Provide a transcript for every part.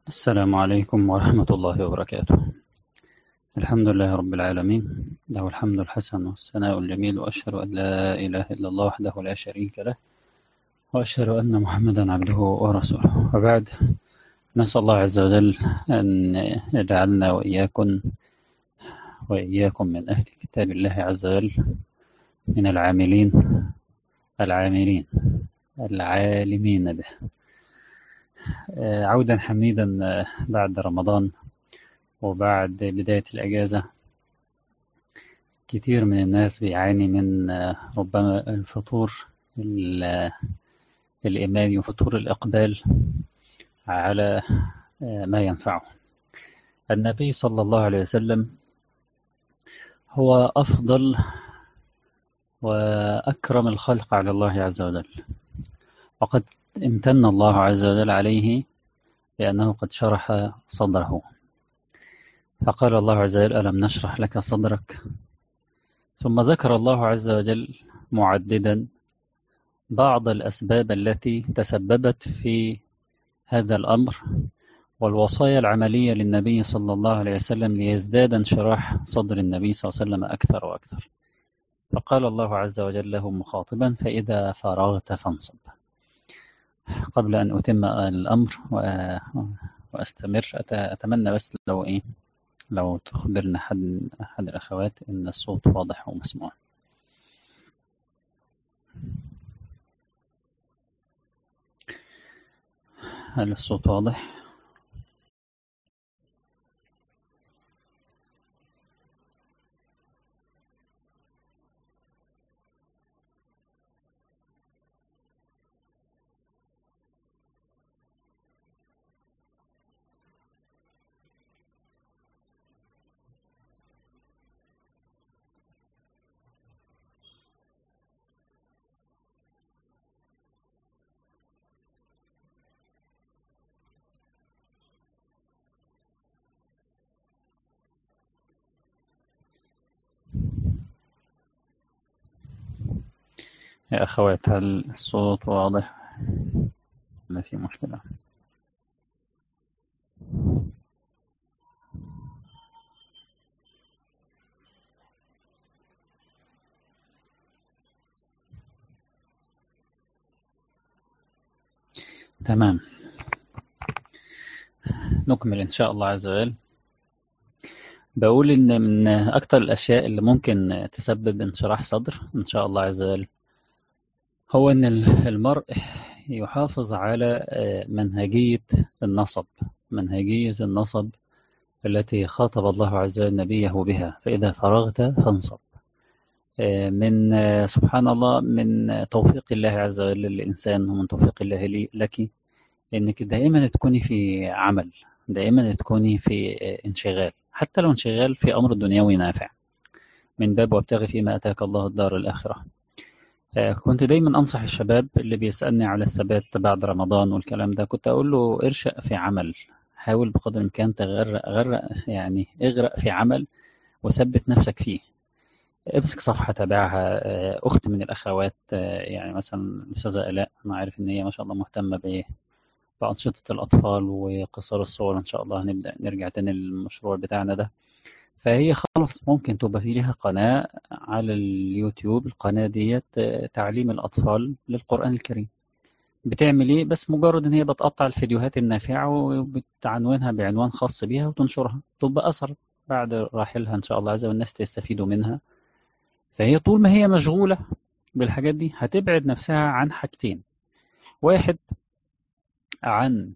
السلام عليكم ورحمة الله وبركاته الحمد لله رب العالمين له الحمد الحسن والثناء الجميل وأشهد أن لا إله إلا الله وحده لا شريك له وأشهد أن محمدا عبده ورسوله وبعد نسأل الله عز وجل أن يجعلنا وإياكم وإياكم من أهل كتاب الله عز وجل من العاملين العاملين العالمين به عودا حميدا بعد رمضان وبعد بداية الأجازة كتير من الناس بيعاني من ربما الفطور الإيماني وفطور الإقبال على ما ينفعه النبي صلى الله عليه وسلم هو أفضل وأكرم الخلق على الله عز وجل وقد امتن الله عز وجل عليه لأنه قد شرح صدره فقال الله عز وجل ألم نشرح لك صدرك ثم ذكر الله عز وجل معددا بعض الأسباب التي تسببت في هذا الأمر والوصايا العملية للنبي صلى الله عليه وسلم ليزداد انشراح صدر النبي صلى الله عليه وسلم أكثر وأكثر فقال الله عز وجل له مخاطبا فإذا فرغت فانصب قبل أن أتم الأمر وأستمر أتمنى بس لو إيه لو تخبرنا حد أحد الأخوات إن الصوت واضح ومسموع هل الصوت واضح؟ يا أخوات هل الصوت واضح ما في مشكلة تمام نكمل إن شاء الله عز وجل بقول إن من أكتر الأشياء اللي ممكن تسبب انشراح صدر إن شاء الله عز وجل هو أن المرء يحافظ على منهجية النصب منهجية النصب التي خاطب الله عز وجل نبيه بها فإذا فرغت فانصب من سبحان الله من توفيق الله عز وجل للإنسان ومن توفيق الله لك إنك دائما تكوني في عمل دائما تكوني في انشغال حتى لو انشغال في أمر دنيوي نافع من باب وابتغي فيما أتاك الله الدار الآخرة كنت دايما أنصح الشباب اللي بيسألني على الثبات بعد رمضان والكلام ده كنت أقول له ارشأ في عمل حاول بقدر الإمكان تغرق غرق يعني اغرق في عمل وثبت نفسك فيه امسك صفحة تابعها أخت من الأخوات يعني مثلا الأستاذة آلاء أنا عارف إن هي ما شاء الله مهتمة بإيه بأنشطة الأطفال وقصار الصور إن شاء الله هنبدأ نرجع تاني للمشروع بتاعنا ده فهي خلاص ممكن تبقى في لها قناة على اليوتيوب القناة ديت تعليم الأطفال للقرآن الكريم بتعمل ايه بس مجرد ان هي بتقطع الفيديوهات النافعة وبتعنونها بعنوان خاص بيها وتنشرها تبقى أثر بعد راحلها إن شاء الله عز وجل الناس تستفيدوا منها فهي طول ما هي مشغولة بالحاجات دي هتبعد نفسها عن حاجتين واحد عن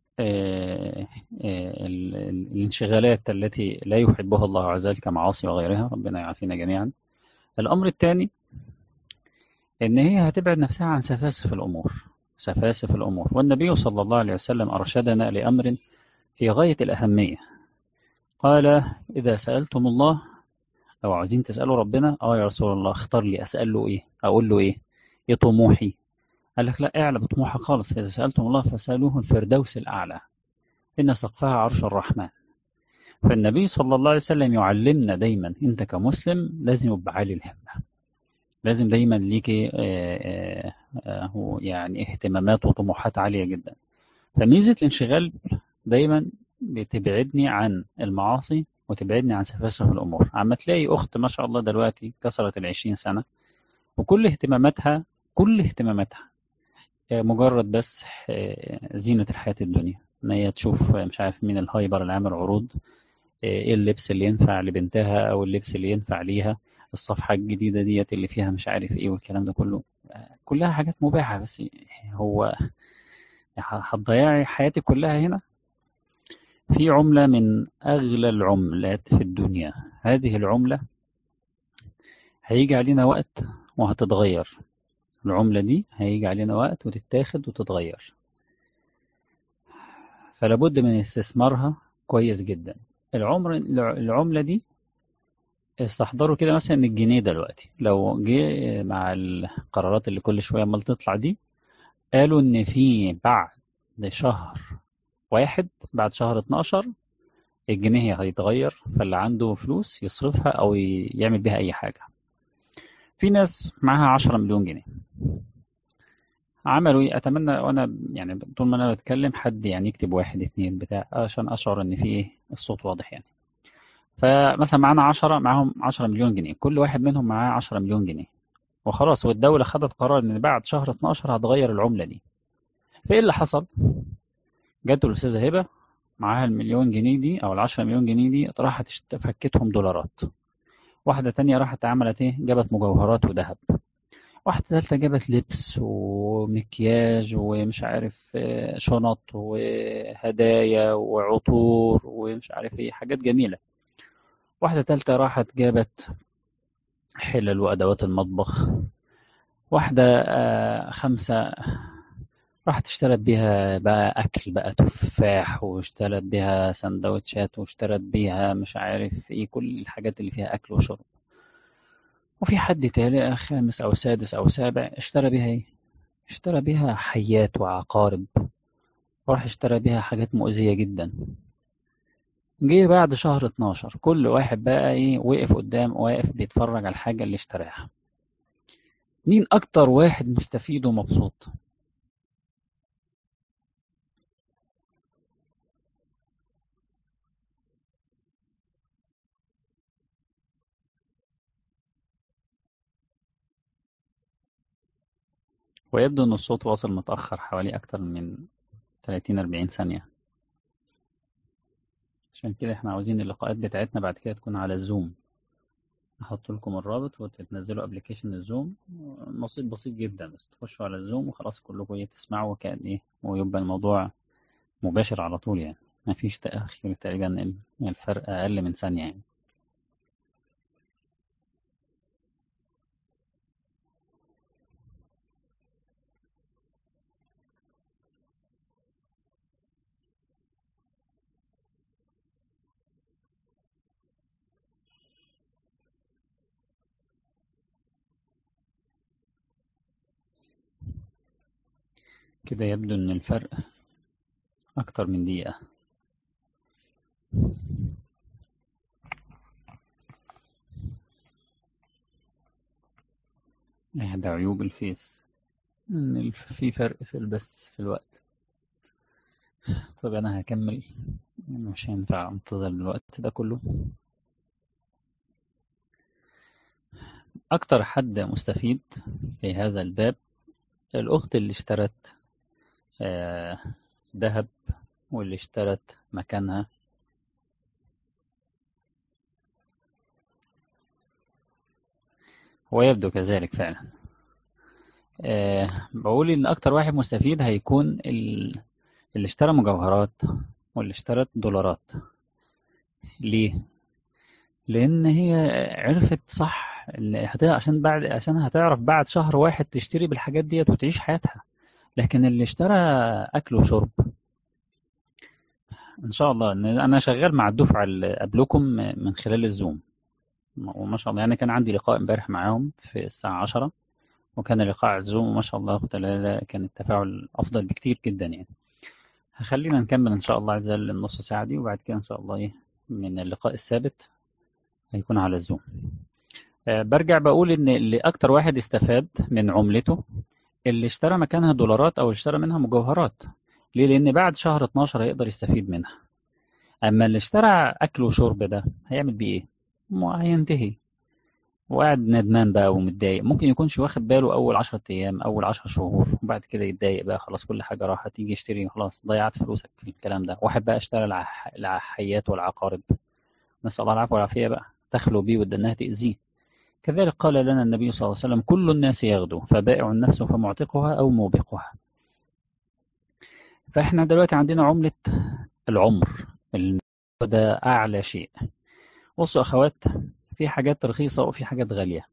الانشغالات التي لا يحبها الله عز وجل كمعاصي وغيرها ربنا يعافينا جميعا الأمر الثاني إن هي هتبعد نفسها عن سفاسف الأمور سفاسف الأمور والنبي صلى الله عليه وسلم أرشدنا لأمر في غاية الأهمية قال إذا سألتم الله أو عايزين تسألوا ربنا آه يا رسول الله اختار لي أسأل له إيه أقول له إيه إيه طموحي قال لك لا اعلى بطموحك خالص إذا سألتم الله فسألوه الفردوس الأعلى إن سقفها عرش الرحمن فالنبي صلى الله عليه وسلم يعلمنا دايما أنت كمسلم لازم يبقى عالي الهمة لازم دايما ليكي يعني اهتمامات وطموحات عالية جدا فميزة الانشغال دايما بتبعدني عن المعاصي وتبعدني عن سفاسف الأمور عما تلاقي أخت ما شاء الله دلوقتي كسرت العشرين سنة وكل اهتماماتها كل اهتماماتها مجرد بس زينة الحياة الدنيا ان هي تشوف مش عارف مين الهايبر اللي عامل عروض ايه اللبس اللي ينفع لبنتها او اللبس اللي ينفع ليها الصفحة الجديدة ديت اللي فيها مش عارف ايه والكلام ده كله كلها حاجات مباحة بس هو هتضيعي حياتك كلها هنا في عملة من أغلى العملات في الدنيا هذه العملة هيجي علينا وقت وهتتغير العملة دي هيجي علينا وقت وتتاخد وتتغير فلابد من استثمارها كويس جدا العمر العملة دي استحضروا كده مثلا الجنيه دلوقتي لو جه مع القرارات اللي كل شوية عمال تطلع دي قالوا ان في بعد شهر واحد بعد شهر 12 الجنيه هيتغير فاللي عنده فلوس يصرفها او يعمل بيها اي حاجة في ناس معاها 10 مليون جنيه عملوا ايه اتمنى وانا يعني طول ما انا بتكلم حد يعني يكتب واحد اتنين بتاع عشان اشعر ان في ايه الصوت واضح يعني فمثلا معانا 10 معاهم 10 مليون جنيه كل واحد منهم معاه 10 مليون جنيه وخلاص والدولة خدت قرار ان بعد شهر 12 هتغير العملة دي فايه اللي حصل جت الاستاذة هبة معاها المليون جنيه دي او العشرة مليون جنيه دي راحت فكتهم دولارات واحدة تانية راحت عملت ايه جابت مجوهرات وذهب واحدة ثالثة جابت لبس ومكياج ومش عارف شنط وهدايا وعطور ومش عارف ايه حاجات جميلة واحدة ثالثة راحت جابت حلل وأدوات المطبخ واحدة خمسة راحت اشترت بيها بقى أكل بقى تفاح واشترت بيها سندوتشات واشترت بيها مش عارف ايه كل الحاجات اللي فيها أكل وشرب وفي حد تالي خامس أو سادس أو سابع اشترى بيها ايه اشترى بيها حيات وعقارب وراح اشترى بيها حاجات مؤذية جدا جه بعد شهر 12 كل واحد بقى ايه وقف قدام واقف بيتفرج على الحاجة اللي اشتراها مين أكتر واحد مستفيد ومبسوط ويبدو أن الصوت واصل متأخر حوالي أكتر من 30-40 ثانية عشان كده احنا عاوزين اللقاءات بتاعتنا بعد كده تكون على الزوم احط لكم الرابط وتنزلوا ابلكيشن الزوم بسيط بسيط جدا بس تخشوا على الزوم وخلاص كلكم ايه تسمعوا كان ايه ويبقى الموضوع مباشر على طول يعني مفيش تأخير تقريبا الفرق أقل من ثانية يعني كده يبدو ان الفرق اكتر من دقيقة احدى عيوب الفيس ان في فرق في البث في الوقت طب انا هكمل مش هينفع انتظر الوقت ده كله اكتر حد مستفيد في هذا الباب الاخت اللي اشترت ذهب واللي اشترت مكانها ويبدو كذلك فعلا أه بقول ان اكتر واحد مستفيد هيكون اللي اشترى مجوهرات واللي اشترت دولارات ليه لان هي عرفت صح عشان بعد عشان هتعرف بعد شهر واحد تشتري بالحاجات ديت وتعيش حياتها لكن اللي اشترى اكل وشرب ان شاء الله انا شغال مع الدفعه اللي قبلكم من خلال الزوم وما شاء الله يعني كان عندي لقاء امبارح معاهم في الساعه 10 وكان لقاء الزوم وما شاء الله كان التفاعل افضل بكتير جدا يعني خلينا نكمل ان شاء الله عز وجل النص ساعه دي وبعد كده ان شاء الله ايه من اللقاء الثابت هيكون على الزوم أه برجع بقول ان اللي اكتر واحد استفاد من عملته اللي اشترى مكانها دولارات او اشترى منها مجوهرات ليه لان بعد شهر 12 هيقدر يستفيد منها اما اللي اشترى اكل وشرب ده هيعمل بيه ايه ما هينتهي وقاعد ندمان بقى ومتضايق ممكن يكونش واخد باله اول 10 ايام اول 10 شهور وبعد كده يتضايق بقى خلاص كل حاجه راحت تيجي يشتري خلاص ضيعت فلوسك في الكلام ده واحد بقى اشترى الع- العحيات والعقارب نسال الله العفو والعافيه بقى تخلو بيه وانها تاذيه كذلك قال لنا النبي صلى الله عليه وسلم كل الناس يغدو فبائع النفس فمعتقها او موبقها فاحنا دلوقتي عندنا عمله العمر اللي ده اعلى شيء بصوا اخوات في حاجات رخيصه وفي حاجات غاليه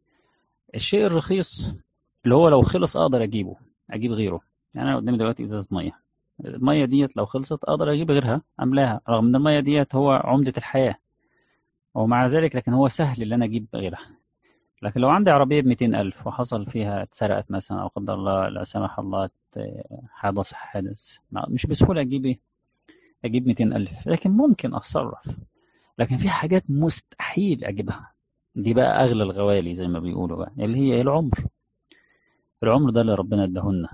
الشيء الرخيص اللي هو لو خلص اقدر اجيبه اجيب غيره يعني انا قدامي دلوقتي ازازه ميه الميه ديت لو خلصت اقدر اجيب غيرها املاها رغم ان الميه ديت هو عمده الحياه ومع ذلك لكن هو سهل ان انا اجيب غيرها لكن لو عندي عربيه ب ألف وحصل فيها اتسرقت مثلا او قدر الله لا سمح الله ت- حدث حادث ما- مش بسهوله اجيب ايه اجيب 200 ألف لكن ممكن اتصرف لكن في حاجات مستحيل اجيبها دي بقى اغلى الغوالي زي ما بيقولوا بقى اللي هي العمر العمر ده اللي ربنا اداهولنا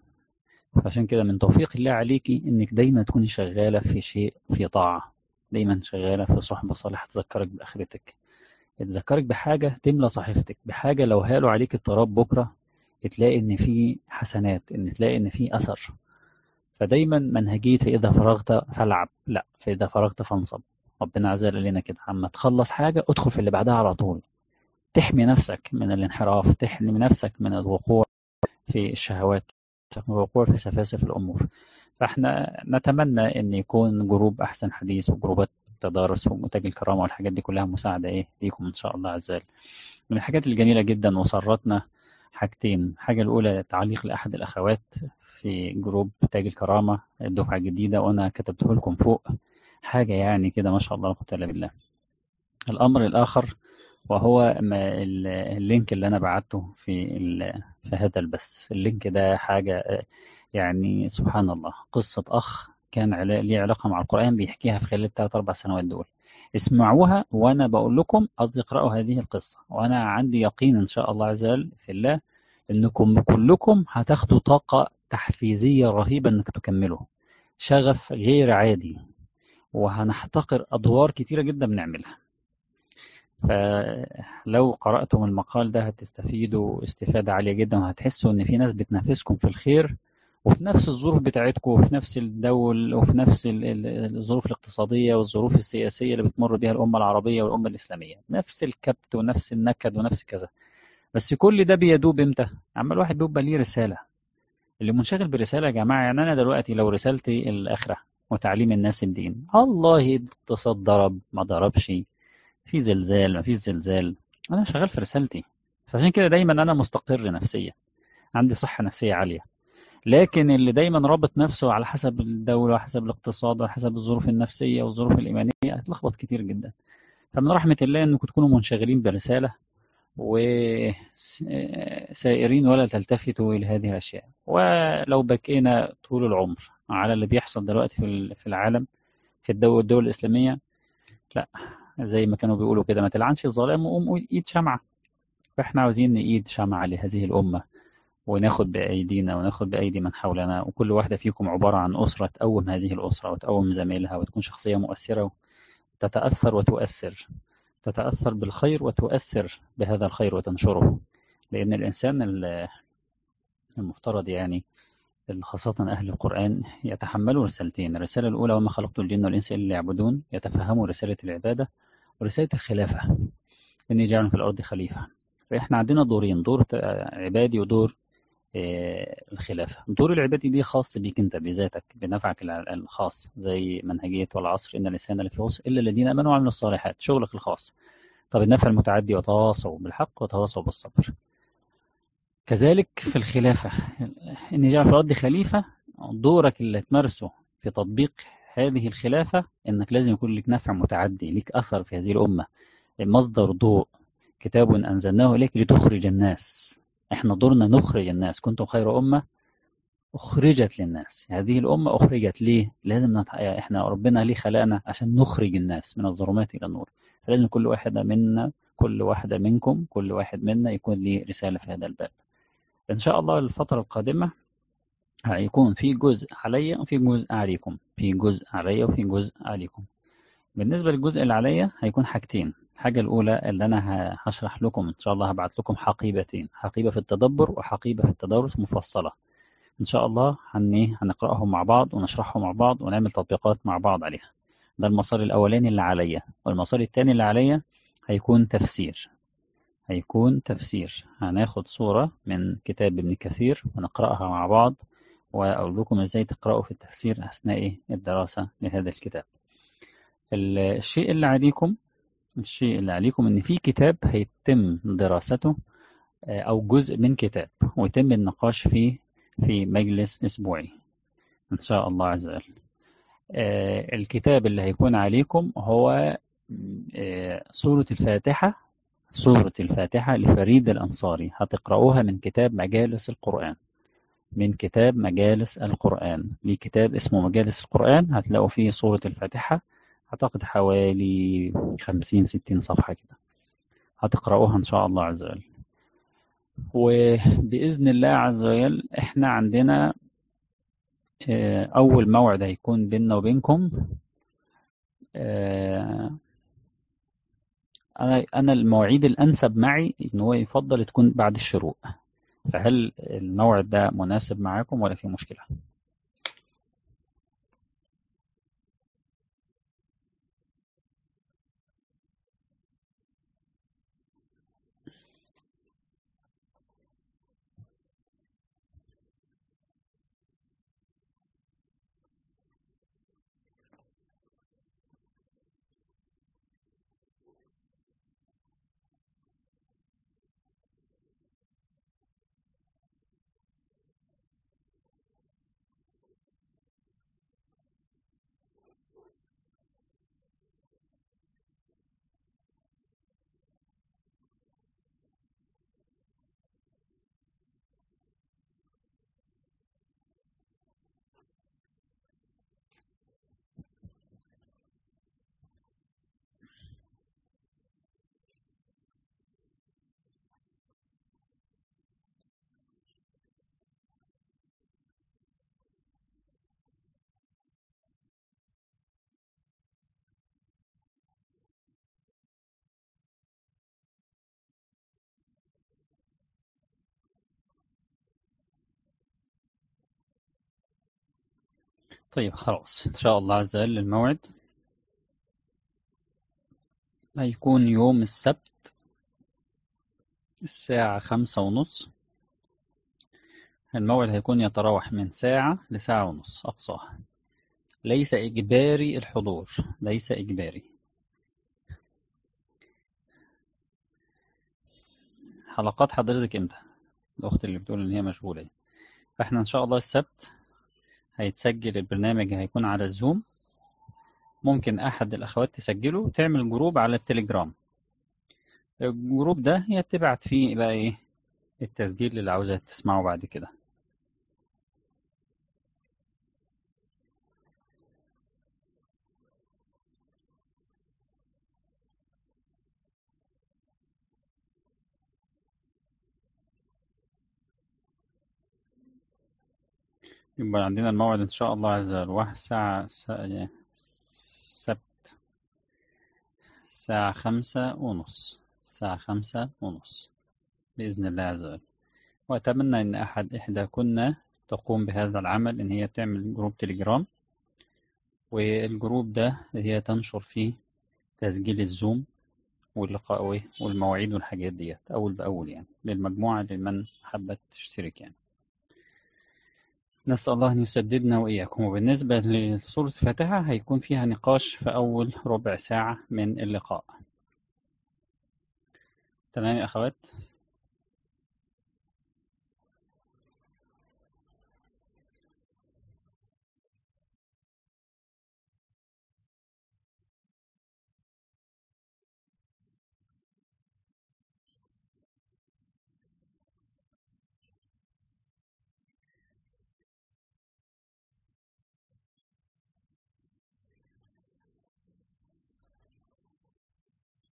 فعشان كده من توفيق الله عليكي انك دايما تكوني شغاله في شيء في طاعه دايما شغاله في صحبه صالحه تذكرك باخرتك تذكرك بحاجه تملى صحيفتك بحاجه لو هالوا عليك التراب بكره تلاقي ان في حسنات ان تلاقي ان في اثر فدايما منهجيه فاذا فرغت فالعب لا فاذا فرغت فانصب ربنا عز وجل قال لنا كده اما تخلص حاجه ادخل في اللي بعدها على طول تحمي نفسك من الانحراف تحمي نفسك من الوقوع في الشهوات الوقوع في سفاسف الأمور فاحنا نتمنى ان يكون جروب احسن حديث وجروبات تدارس ومنتج الكرامه والحاجات دي كلها مساعده ايه ليكم ان شاء الله عز وجل من الحاجات الجميله جدا وسرتنا حاجتين الحاجه الاولى تعليق لاحد الاخوات في جروب تاج الكرامه الدفعه الجديده وانا كتبته لكم فوق حاجه يعني كده ما شاء الله لا قوه الا بالله الامر الاخر وهو ما ال- اللينك اللي انا بعته في ال- في هذا البث اللينك ده حاجه آه، يعني سبحان الله قصه اخ كان علا- ليه علاقه مع القران بيحكيها في خلال الثلاث اربع سنوات دول اسمعوها وانا بقول لكم قصدي اقرأوا هذه القصه وانا عندي يقين ان شاء الله عز وجل في الله انكم كلكم هتاخدوا طاقه تحفيزيه رهيبه انك تكملوا شغف غير عادي وهنحتقر ادوار كتيره جدا بنعملها فلو قرأتم المقال ده هتستفيدوا استفادة عالية جدا وهتحسوا إن في ناس بتنافسكم في الخير وفي نفس الظروف بتاعتكم وفي نفس الدول وفي نفس ال- ال- الظروف الاقتصادية والظروف السياسية اللي بتمر بها الأمة العربية والأمة الإسلامية نفس الكبت ونفس النكد ونفس كذا بس كل ده بيدوب امتى؟ عما الواحد بيبقى ليه رسالة اللي منشغل برسالة يا جماعة يعني أنا دلوقتي لو رسالتي الآخرة وتعليم الناس الدين الله الاقتصاد ضرب ما ضربش في زلزال ما فيش زلزال انا شغال في رسالتي فعشان كده دايما انا مستقر نفسيا عندي صحة نفسية عالية لكن اللي دايما رابط نفسه على حسب الدولة وحسب الاقتصاد وحسب الظروف النفسية والظروف الإيمانية هتلخبط كتير جدا فمن رحمة الله انكم تكونوا منشغلين برسالة وسائرين ولا تلتفتوا إلى هذه الأشياء ولو بكينا طول العمر على اللي بيحصل دلوقتي في في العالم في الدول, الدول الإسلامية لا زي ما كانوا بيقولوا كده ما تلعنش الظلام وقوم ايد شمعة فاحنا عاوزين نقيد شمعة لهذه الأمة وناخد بأيدينا وناخد بأيدي من حولنا وكل واحدة فيكم عبارة عن أسرة تقوم هذه الأسرة وتقوم زميلها وتكون شخصية مؤثرة وتتأثر وتؤثر تتأثر بالخير وتؤثر بهذا الخير وتنشره لأن الإنسان المفترض يعني خاصة أهل القرآن يتحملوا رسالتين الرسالة الأولى وما خلقت الجن والإنس إلا ليعبدون يتفهموا رسالة العبادة ورسالة الخلافة إني جاعل في الأرض خليفة فإحنا عندنا دورين دور عبادي ودور الخلافة دور العبادي دي خاص بيك أنت بذاتك بنفعك الخاص زي منهجية والعصر إن الإنسان لفي خسر إلا الذين آمنوا وعملوا الصالحات شغلك الخاص طب النفع المتعدي وتواصوا بالحق وتواصوا بالصبر كذلك في الخلافة إن جعل في الأرض خليفة دورك اللي تمارسه في تطبيق هذه الخلافة إنك لازم يكون لك نفع متعدي لك أثر في هذه الأمة مصدر ضوء كتاب أنزلناه إليك لتخرج الناس إحنا دورنا نخرج الناس كنتم خير أمة أخرجت للناس هذه الأمة أخرجت ليه لازم نتح... إحنا ربنا ليه خلقنا عشان نخرج الناس من الظلمات إلى النور فلازم كل واحدة منا كل واحدة منكم كل واحد منا يكون ليه رسالة في هذا الباب إن شاء الله الفترة القادمة هيكون في جزء عليا وفي جزء عليكم في جزء عليا وفي جزء عليكم بالنسبة للجزء اللي عليا هيكون حاجتين الحاجة الأولى اللي أنا هشرح لكم إن شاء الله هبعت لكم حقيبتين حقيبة في التدبر وحقيبة في التدارس مفصلة إن شاء الله هن هنقرأهم مع بعض ونشرحهم مع بعض ونعمل تطبيقات مع بعض عليها ده المسار الأولاني اللي عليا والمسار الثاني اللي عليا هيكون تفسير هيكون تفسير هناخد صورة من كتاب ابن كثير ونقرأها مع بعض وأقول لكم إزاي تقرأوا في التفسير أثناء الدراسة لهذا الكتاب الشيء اللي عليكم الشيء اللي عليكم إن في كتاب هيتم دراسته أو جزء من كتاب ويتم النقاش فيه في مجلس أسبوعي إن شاء الله عز وجل الكتاب اللي هيكون عليكم هو سورة الفاتحة سورة الفاتحة لفريد الأنصاري هتقرأوها من كتاب مجالس القرآن من كتاب مجالس القرآن ليه كتاب اسمه مجالس القرآن هتلاقوا فيه سورة الفاتحة أعتقد حوالي خمسين ستين صفحة كده هتقرأوها إن شاء الله عز وجل وبإذن الله عز وجل إحنا عندنا أول موعد هيكون بيننا وبينكم أنا أنا المواعيد الأنسب معي إن هو يفضل تكون بعد الشروق فهل الموعد ده مناسب معاكم ولا في مشكلة؟ طيب خلاص إن شاء الله عز وجل الموعد هيكون يوم السبت الساعة خمسة ونص الموعد هيكون يتراوح من ساعة لساعة ونص أقصاها ليس إجباري الحضور ليس إجباري حلقات حضرتك امتى الأخت اللي بتقول إن هي مشغولة فإحنا إن شاء الله السبت هيتسجل البرنامج هيكون على الزوم ممكن أحد الأخوات تسجله وتعمل جروب على التليجرام الجروب ده هي تبعت فيه بقى إيه التسجيل اللي عاوزة تسمعه بعد كده يبقى عندنا الموعد إن شاء الله عز وجل واحد ساعة سبت الساعة خمسة ونص الساعة خمسة ونص بإذن الله عز وجل وأتمنى أن أحد إحدى كنا تقوم بهذا العمل إن هي تعمل جروب تليجرام والجروب ده هي تنشر فيه تسجيل الزوم واللقاء والمواعيد والحاجات ديت أول بأول يعني للمجموعة لمن حبت تشترك يعني نسأل الله أن يسددنا وإياكم وبالنسبة لسورة الفاتحة هيكون فيها نقاش في أول ربع ساعة من اللقاء تمام يا أخوات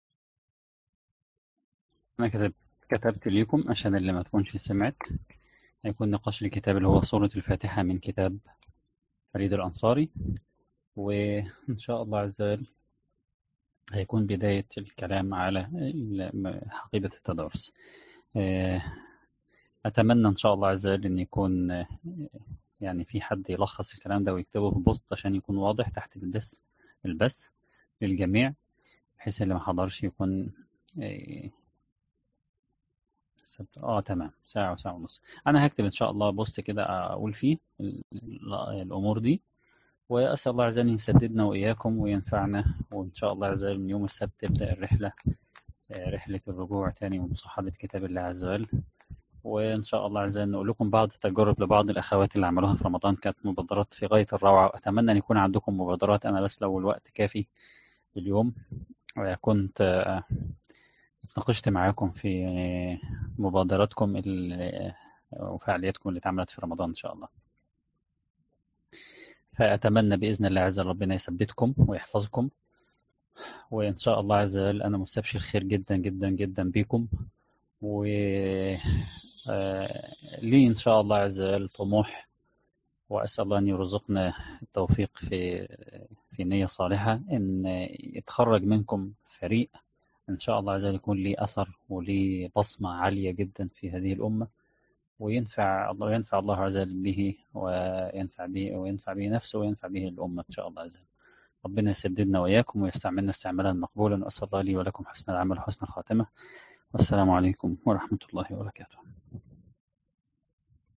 أنا كتبت كتبت ليكم عشان اللي ما تكونش سمعت هيكون نقاش الكتاب اللي هو سورة الفاتحة من كتاب فريد الأنصاري وإن شاء الله عز وجل هيكون بداية الكلام على حقيبة التدارس أتمنى إن شاء الله عز وجل أن يكون يعني في حد يلخص الكلام ده ويكتبه في بوست عشان يكون واضح تحت البث البث للجميع بحيث اللي ما حضرش يكون اه تمام ساعة وساعة ونص أنا هكتب إن شاء الله بوست كده أقول فيه الأمور دي وأسأل الله عز وجل يسددنا وإياكم وينفعنا وإن شاء الله عز وجل من يوم السبت تبدأ الرحلة رحلة الرجوع تاني ومصاحبة كتاب الله عز وجل وإن شاء الله عز وجل نقول لكم بعض التجارب لبعض الأخوات اللي عملوها في رمضان كانت مبادرات في غاية الروعة وأتمنى أن يكون عندكم مبادرات أنا بس لو الوقت كافي اليوم كنت اتناقشت معاكم في مبادراتكم وفعالياتكم اللي اتعملت في رمضان إن شاء الله فأتمنى بإذن الله عز وجل ربنا يثبتكم ويحفظكم وإن شاء الله عز وجل أنا مستبشر خير جدا جدا جدا بكم و لي إن شاء الله عز وجل طموح وأسأل الله أن يرزقنا التوفيق في في نية صالحة إن يتخرج منكم فريق إن شاء الله عز وجل يكون لي أثر ولي بصمة عالية جدا في هذه الأمة وينفع الله ينفع الله عز وجل به وينفع به وينفع به نفسه وينفع به الأمة إن شاء الله عز وجل ربنا يسددنا وإياكم ويستعملنا استعمالا مقبولا وأسأل الله لي ولكم حسن العمل وحسن الخاتمة والسلام عليكم ورحمة الله وبركاته